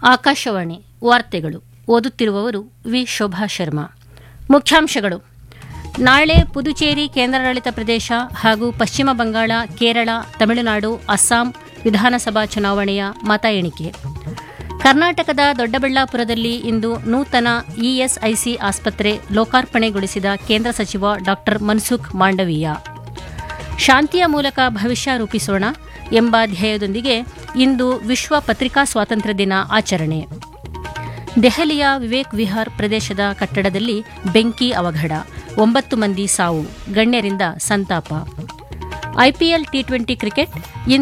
ಆಕಾಶವಾಣಿ ವಾರ್ತೆಗಳು ಓದುತ್ತಿರುವವರು ವಿ ಶೋಭಾ ಶರ್ಮಾ ಮುಖ್ಯಾಂಶಗಳು ನಾಳೆ ಪುದುಚೇರಿ ಕೇಂದ್ರಾಡಳಿತ ಪ್ರದೇಶ ಹಾಗೂ ಪಶ್ಚಿಮ ಬಂಗಾಳ ಕೇರಳ ತಮಿಳುನಾಡು ಅಸ್ಸಾಂ ವಿಧಾನಸಭಾ ಚುನಾವಣೆಯ ಮತ ಎಣಿಕೆ ಕರ್ನಾಟಕದ ದೊಡ್ಡಬಳ್ಳಾಪುರದಲ್ಲಿ ಇಂದು ನೂತನ ಇಎಸ್ಐಸಿ ಆಸ್ಪತ್ರೆ ಲೋಕಾರ್ಪಣೆಗೊಳಿಸಿದ ಕೇಂದ್ರ ಸಚಿವ ಡಾ ಮನ್ಸುಖ್ ಮಾಂಡವೀಯ ಶಾಂತಿಯ ಮೂಲಕ ಭವಿಷ್ಯ ರೂಪಿಸೋಣ ಎಂಬ ಧ್ಯೇಯದೊಂದಿಗೆ ಇಂದು ವಿಶ್ವ ಪತ್ರಿಕಾ ಸ್ವಾತಂತ್ರ್ಯ ದಿನ ಆಚರಣೆ ದೆಹಲಿಯ ವಿವೇಕ್ ವಿಹಾರ್ ಪ್ರದೇಶದ ಕಟ್ಟಡದಲ್ಲಿ ಬೆಂಕಿ ಅವಘಡ ಒಂಬತ್ತು ಮಂದಿ ಸಾವು ಗಣ್ಯರಿಂದ ಸಂತಾಪ ಐಪಿಎಲ್ ಟಿ ಟ್ವೆಂಟಿ ಕ್ರಿಕೆಟ್